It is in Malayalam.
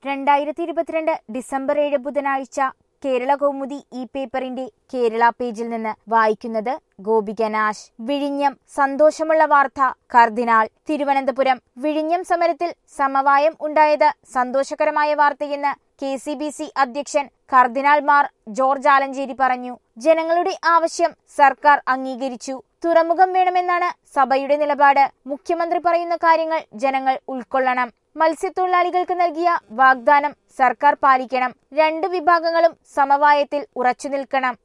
രണ്ടായിരത്തി ഇരുപത്തിരണ്ട് ഡിസംബർ ഏഴ് ബുധനാഴ്ച കേരള കൗമുദി ഈ പേപ്പറിന്റെ കേരള പേജിൽ നിന്ന് വായിക്കുന്നത് ഗോപിക നാശ് വിഴിഞ്ഞം സന്തോഷമുള്ള വാർത്ത കർദിനാൾ തിരുവനന്തപുരം വിഴിഞ്ഞം സമരത്തിൽ സമവായം ഉണ്ടായത് സന്തോഷകരമായ വാർത്തയെന്ന് കെ സി ബി സി അധ്യക്ഷൻ കർദിനാൾ മാർ ജോർജ് ആലഞ്ചേരി പറഞ്ഞു ജനങ്ങളുടെ ആവശ്യം സർക്കാർ അംഗീകരിച്ചു തുറമുഖം വേണമെന്നാണ് സഭയുടെ നിലപാട് മുഖ്യമന്ത്രി പറയുന്ന കാര്യങ്ങൾ ജനങ്ങൾ ഉൾക്കൊള്ളണം മത്സ്യത്തൊഴിലാളികൾക്ക് നൽകിയ വാഗ്ദാനം സർക്കാർ പാലിക്കണം രണ്ട് വിഭാഗങ്ങളും സമവായത്തിൽ ഉറച്ചു നിൽക്കണം